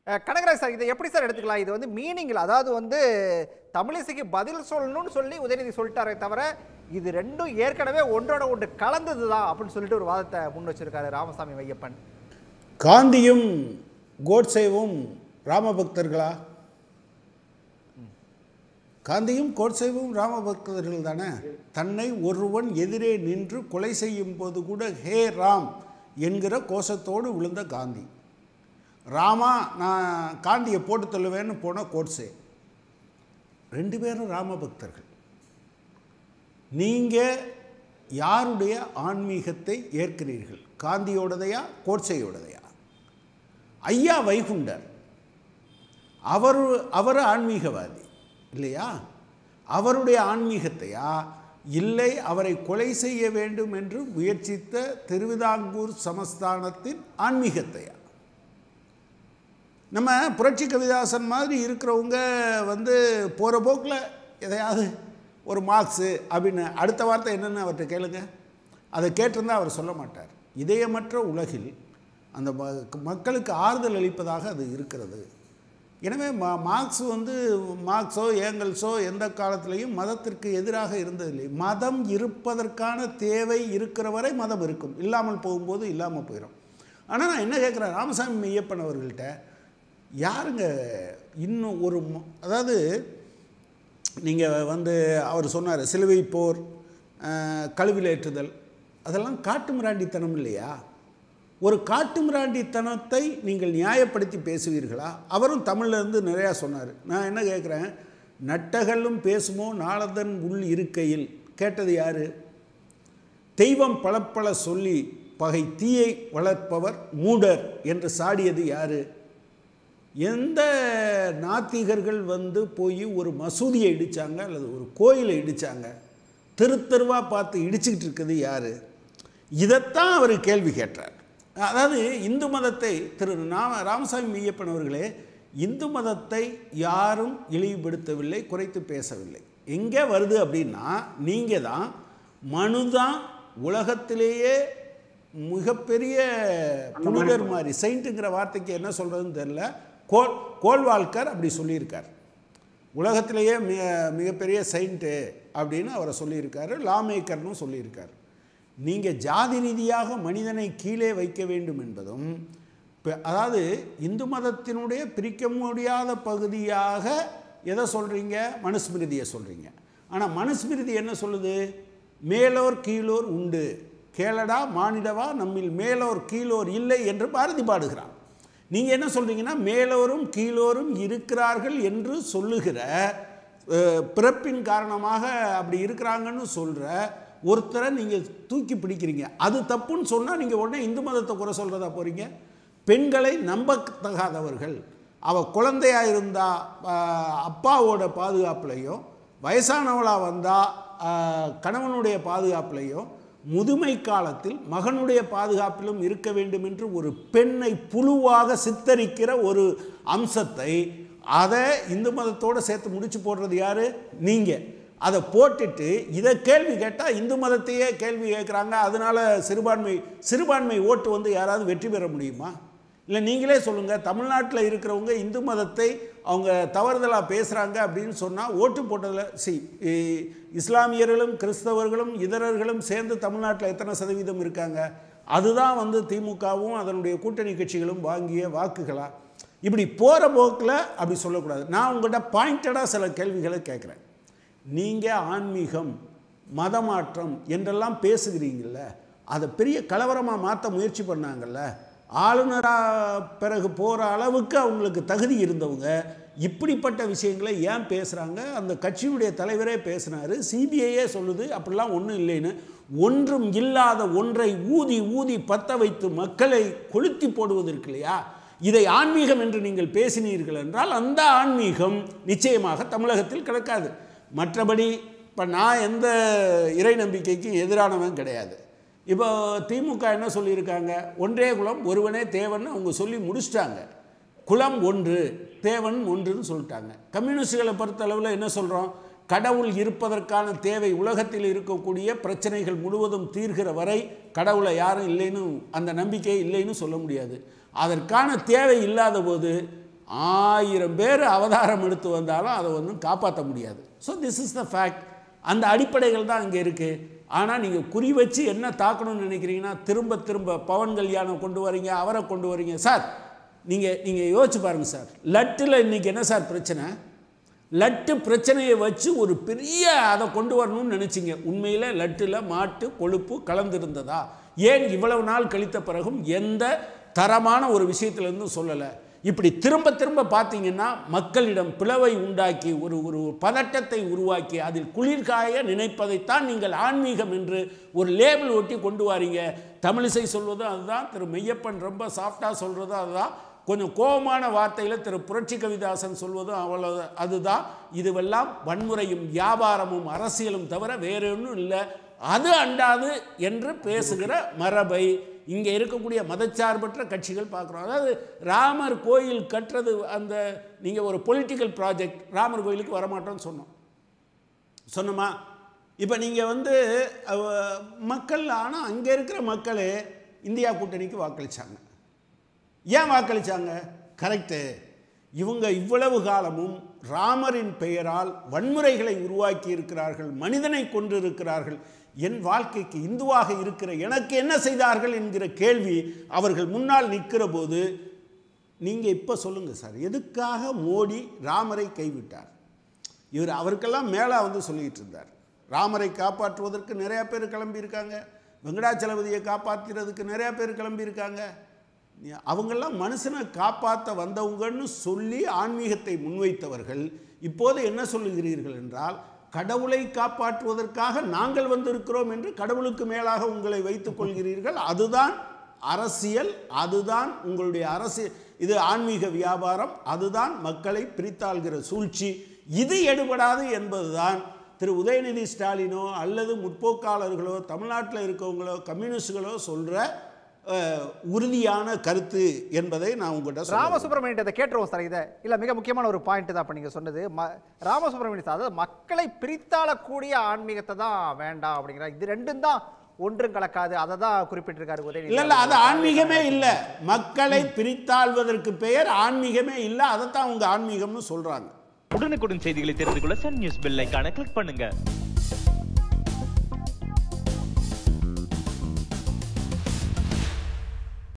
அஹ், Kanagaraj sir இதை எப்படி sir எடுத்துக்கலாம் இது வந்து மீனிங்கில் அதாவது வந்து தமிழிசைக்கு பதில் சொல்லணும்னு சொல்லி உதயநிதி சொல்லிட்டாரே தவிர இது ரெண்டும் ஏற்கனவே ஒன்றோட ஒன்று கலந்தது தான் அப்படின்னு சொல்லிட்டு ஒரு வாதத்தை முன் வச்சிருக்காரு ராமசாமி மையப்பன் காந்தியும் கோட்சேவும் ராமபக்தர்களா காந்தியும் கோட்சேவும் ராமபக்தர்கள் தானே தன்னை ஒருவன் எதிரே நின்று கொலை செய்யும் போது கூட ஹே ராம் என்கிற கோஷத்தோடு விழுந்த காந்தி ராமா நான் காந்தியை போட்டு தள்ளுவேன்னு போன கோட்சே ரெண்டு பேரும் ராமபக்தர்கள் நீங்கள் யாருடைய ஆன்மீகத்தை ஏற்கிறீர்கள் காந்தியோடதையா கோட்சையோடதையா ஐயா வைகுண்டர் அவர் அவர் ஆன்மீகவாதி இல்லையா அவருடைய ஆன்மீகத்தையா இல்லை அவரை கொலை செய்ய வேண்டும் என்று முயற்சித்த திருவிதாங்கூர் சமஸ்தானத்தின் ஆன்மீகத்தையா நம்ம புரட்சி கவிதாசன் மாதிரி இருக்கிறவங்க வந்து போகிற போக்கில் எதையாவது ஒரு மார்க்ஸு அப்படின்னு அடுத்த வார்த்தை என்னென்னு அவர்கிட்ட கேளுங்க அதை கேட்டிருந்தா அவர் சொல்ல மாட்டார் இதயமற்ற உலகில் அந்த ம- மக்களுக்கு ஆறுதல் அளிப்பதாக அது இருக்கிறது எனவே மா மார்க்ஸ் வந்து மார்க்ஸோ ஏங்கல்ஸோ எந்த காலத்திலையும் மதத்திற்கு எதிராக இருந்ததில்லை மதம் இருப்பதற்கான தேவை இருக்கிற வரை மதம் இருக்கும் இல்லாமல் போகும்போது இல்லாமல் போயிடும் ஆனால் நான் என்ன கேட்குறேன் ராமசாமி மெய்யப்பன் அவர்கள்ட்ட யாருங்க இன்னும் ஒரு ம- அதாவது நீங்கள் வந்து அவர் சொன்னார் சிலுவை போர் அஹ், கழுவிலேற்றுதல் அதெல்லாம் காட்டு மிராண்டித்தனம் இல்லையா ஒரு காட்டு மிராண்டித்தனத்தை நீங்கள் நியாயப்படுத்தி பேசுவீர்களா அவரும் தமிழ்ல இருந்து நிறையா சொன்னார் நான் என்ன கேட்குறேன் நட்டகல்லும் பேசுமோ நாளதன் உள் இருக்கையில் கேட்டது யாரு தெய்வம் பளப்பள சொல்லி பகை தீயை வளர்ப்பவர் மூடர் என்று சாடியது யாரு எந்த நாத்திகர்கள் வந்து போய் ஒரு மசூதியை இடிச்சாங்க அல்லது ஒரு கோயிலை இடிச்சாங்க தெரு தெருவா பார்த்து இடிச்சுக்கிட்டு இருக்குது யாரு இதைத்தான் அவர் கேள்வி கேட்டார் அதாவது இந்து மதத்தை திரு நாம ராமசாமி மெய்யப்பன் அவர்களே இந்து மதத்தை யாரும் இழிவுபடுத்தவில்லை குறைத்து பேசவில்லை எங்கே வருது அப்படின்னா நீங்கள் தான் மனு தான் உலகத்திலேயே மிகப்பெரிய புனிதர் மாதிரி செயின்ட்டுங்கிற வார்த்தைக்கு என்ன சொல்கிறதுன்னு தெரில கோல் கோல்வால்கர் அப்படி சொல்லியிருக்கார் உலகத்திலேயே மிக மிகப்பெரிய செயின்ட்டு அப்படின்னு அவரை சொல்லியிருக்காரு லாமேக்கர்னு சொல்லியிருக்காரு நீங்கள் ஜாதி ரீதியாக மனிதனை கீழே வைக்க வேண்டும் என்பதும் இப்ப- அதாவது இந்து மதத்தினுடைய பிரிக்க முடியாத பகுதியாக எதை சொல்கிறீங்க மனுஸ்மிருதியை சொல்கிறீங்க ஆனால் மனுஸ்மிருதி என்ன சொல்லுது மேலோர் கீழோர் உண்டு கேளடா மானிடவா நம்மில் மேலோர் கீழோர் இல்லை என்று பாரதி பாடுகிறான் நீங்கள் என்ன சொல்கிறீங்கன்னா மேலோரும் கீழோரும் இருக்கிறார்கள் என்று சொல்லுகிற அஹ், பிறப்பின் காரணமாக அப்படி இருக்கிறாங்கன்னு சொல்கிற ஒருத்தரை நீங்கள் தூக்கி பிடிக்கிறீங்க அது தப்புன்னு சொன்னால் நீங்கள் உடனே இந்து மதத்தை குறை சொல்கிறதா போகிறீங்க பெண்களை நம்பத்தகாதவர்கள் அவள் குழந்தையாக இருந்தால் அப்பாவோட பாதுகாப்புலையும் வயசானவளாக வந்தால் கணவனுடைய பாதுகாப்புலையும் முதுமை காலத்தில் மகனுடைய பாதுகாப்பிலும் இருக்க வேண்டும் என்று ஒரு பெண்ணை புழுவாக சித்தரிக்கிற ஒரு அம்சத்தை அதை இந்து மதத்தோடு சேர்த்து முடிச்சு போடுறது யாரு நீங்கள் அதை போட்டுட்டு இதை கேள்வி கேட்டால் இந்து மதத்தையே கேள்வி கேட்குறாங்க அதனால சிறுபான்மை சிறுபான்மை ஓட்டு வந்து யாராவது வெற்றி பெற முடியுமா இல்லை நீங்களே சொல்லுங்கள் தமிழ்நாட்டில் இருக்கிறவங்க இந்து மதத்தை அவங்க தவறுதலாக பேசுகிறாங்க அப்படின்னு சொன்னால் ஓட்டு போட்டதில் சி இஸ்லாமியர்களும் கிறிஸ்தவர்களும் இதரர்களும் சேர்ந்து தமிழ்நாட்டில் எத்தனை சதவீதம் இருக்காங்க அதுதான் வந்து திமுகவும் அதனுடைய கூட்டணி கட்சிகளும் வாங்கிய வாக்குகளா இப்படி போகிற போக்கில் அப்படி சொல்லக்கூடாது நான் உங்கள்கிட்ட பாயிண்டடாக சில கேள்விகளை கேட்குறேன் நீங்கள் ஆன்மீகம் மதமாற்றம் என்றெல்லாம் பேசுகிறீங்கல்ல அதை பெரிய கலவரமாக மாற்ற முயற்சி பண்ணாங்கல்ல ஆளுநராக பிறகு போகிற அளவுக்கு அவங்களுக்கு தகுதி இருந்தவங்க இப்படிப்பட்ட விஷயங்களை ஏன் பேசுகிறாங்க அந்த கட்சியினுடைய தலைவரே பேசினார் சிபிஐயே சொல்லுது அப்படிலாம் ஒன்றும் இல்லைன்னு ஒன்றும் இல்லாத ஒன்றை ஊதி ஊதி பற்ற வைத்து மக்களை கொளுத்தி போடுவது இருக்கு இல்லையா இதை ஆன்மீகம் என்று நீங்கள் பேசினீர்கள் என்றால் அந்த ஆன்மீகம் நிச்சயமாக தமிழகத்தில் கிடக்காது மற்றபடி இப்போ நான் எந்த இறை நம்பிக்கைக்கும் எதிரானவன் கிடையாது இப்போ திமுக என்ன சொல்லியிருக்காங்க ஒன்றே குலம் ஒருவனே தேவன் அவங்க சொல்லி முடிச்சிட்டாங்க குலம் ஒன்று தேவன் ஒன்றுன்னு சொல்லிட்டாங்க கம்யூனிஸ்டுகளை பொறுத்தளவில் என்ன சொல்கிறோம் கடவுள் இருப்பதற்கான தேவை உலகத்தில் இருக்கக்கூடிய பிரச்சனைகள் முழுவதும் தீர்கிற வரை கடவுளை யாரும் இல்லைன்னு அந்த நம்பிக்கை இல்லைன்னு சொல்ல முடியாது அதற்கான தேவை இல்லாத போது ஆயிரம் பேர் அவதாரம் எடுத்து வந்தாலும் அதை ஒன்றும் காப்பாற்ற முடியாது so this is the fact அந்த அடிப்படைகள் தான் அங்கே இருக்குது ஆனால் நீங்கள் குறி வச்சு என்ன தாக்கணும்னு நினைக்கிறீங்கன்னா திரும்ப திரும்ப பவன் கல்யாணம் கொண்டு வரீங்க அவரை கொண்டு வரீங்க சார் நீங்கள் நீங்கள் யோசிச்சு பாருங்கள் சார் லட்டில் இன்றைக்கி என்ன சார் பிரச்சனை லட்டு பிரச்சனையை வச்சு ஒரு பெரிய அதை கொண்டு வரணும்னு நினச்சிங்க உண்மையில் லட்டில் மாட்டு கொழுப்பு கலந்திருந்ததா ஏன் இவ்வளவு நாள் கழித்த பிறகும் எந்த தரமான ஒரு விஷயத்திலேருந்தும் சொல்லலை இப்படி திரும்ப திரும்ப பார்த்தீங்கன்னா மக்களிடம் பிளவை உண்டாக்கி ஒரு ஒரு பதட்டத்தை உருவாக்கி அதில் குளிர்காய நினைப்பதைத்தான் நீங்கள் ஆன்மீகம் என்று ஒரு லேபிள் ஒட்டி கொண்டு வாரீங்க தமிழிசை சொல்வதும் அதுதான் திரு மெய்யப்பன் ரொம்ப சாஃப்டாக சொல்கிறதும் அதுதான் கொஞ்சம் கோபமான வார்த்தையில் திரு புரட்சி கவிதாசன் சொல்வதும் அவ்வளவு அதுதான் இதுவெல்லாம் வன்முறையும் வியாபாரமும் அரசியலும் தவிர வேற ஒன்றும் இல்லை அது அண்டாது என்று பேசுகிற மரபை இங்கே இருக்கக்கூடிய மதச்சார்பற்ற கட்சிகள் பார்க்குறோம் அதாவது ராமர் கோயில் கட்டுறது அந்த நீங்கள் ஒரு பொலிட்டிக்கல் ப்ராஜெக்ட் ராமர் கோயிலுக்கு வரமாட்டோம்னு சொன்னோம் சொன்னோமா இப்போ நீங்கள் வந்து அவ- மக்கள் ஆனால் அங்கே இருக்கிற மக்களே இந்தியா கூட்டணிக்கு வாக்களிச்சாங்க ஏன் வாக்களிச்சாங்க கரெக்டு இவங்க இவ்வளவு காலமும் ராமரின் பெயரால் வன்முறைகளை உருவாக்கி இருக்கிறார்கள் மனிதனை கொன்றிருக்கிறார்கள் என் வாழ்க்கைக்கு இந்துவாக இருக்கிற எனக்கு என்ன செய்தார்கள் என்கிற கேள்வி அவர்கள் முன்னால் நிற்கிற போது நீங்கள் இப்போ சொல்லுங்கள் சார் எதுக்காக மோடி ராமரை கைவிட்டார் இவர் அவருக்கெல்லாம் மேலே வந்து சொல்லிக்கிட்டு இருந்தார் ராமரை காப்பாற்றுவதற்கு நிறையா பேர் கிளம்பியிருக்காங்க வெங்கடாச்சலபதியை காப்பாற்றுறதுக்கு நிறையா பேர் கிளம்பியிருக்காங்க நீ- அவங்கெல்லாம் மனுஷனை காப்பாற்ற வந்தவங்கன்னு சொல்லி ஆன்மீகத்தை முன்வைத்தவர்கள் இப்போது என்ன சொல்லுகிறீர்கள் என்றால் கடவுளை காப்பாற்றுவதற்காக நாங்கள் வந்திருக்கிறோம் என்று கடவுளுக்கு மேலாக உங்களை வைத்துக் கொள்கிறீர்கள் அதுதான் அரசியல் அதுதான் உங்களுடைய அரசியல் இது ஆன்மீக வியாபாரம் அதுதான் மக்களை பிரித்தாள்கிற சூழ்ச்சி இது எடுபடாது என்பதுதான் திரு உதயநிதி ஸ்டாலினோ அல்லது முற்போக்காளர்களோ தமிழ்நாட்டில் இருக்கவங்களோ கம்யூனிஸ்டுகளோ சொல்கிற உறுதியான கருத்து என்பதை நான் உங்கள்கிட்ட சொல்ல ராமசுப்ரமணியன் இதை கேட்டுருவோம் சார் இதை இல்லை மிக முக்கியமான ஒரு பாயிண்ட் தான் இப்போ நீங்கள் சொன்னது ம ராமசுப்ரமணியன் சார் அதாவது மக்களை பிரித்தாளக்கூடிய ஆன்மீகத்தை தான் வேண்டாம் அப்படிங்கிறார் இது ரெண்டும் தான் ஒன்றும் கலக்காது அதை தான் குறிப்பிட்டிருக்காரு உதயநிதி இல்ல இல்ல அது ஆன்மீகமே இல்ல மக்களை பிரித்தாள்வதற்கு பெயர் ஆன்மீகமே இல்ல அதைத்தான் உங்க ஆன்மீகம்னு சொல்றாங்க உடனுக்குடன் செய்திகளை தெரிந்து கொள்ள சன் நியூஸ் பெல் ஐகானை கிளிக் பண்ணுங்க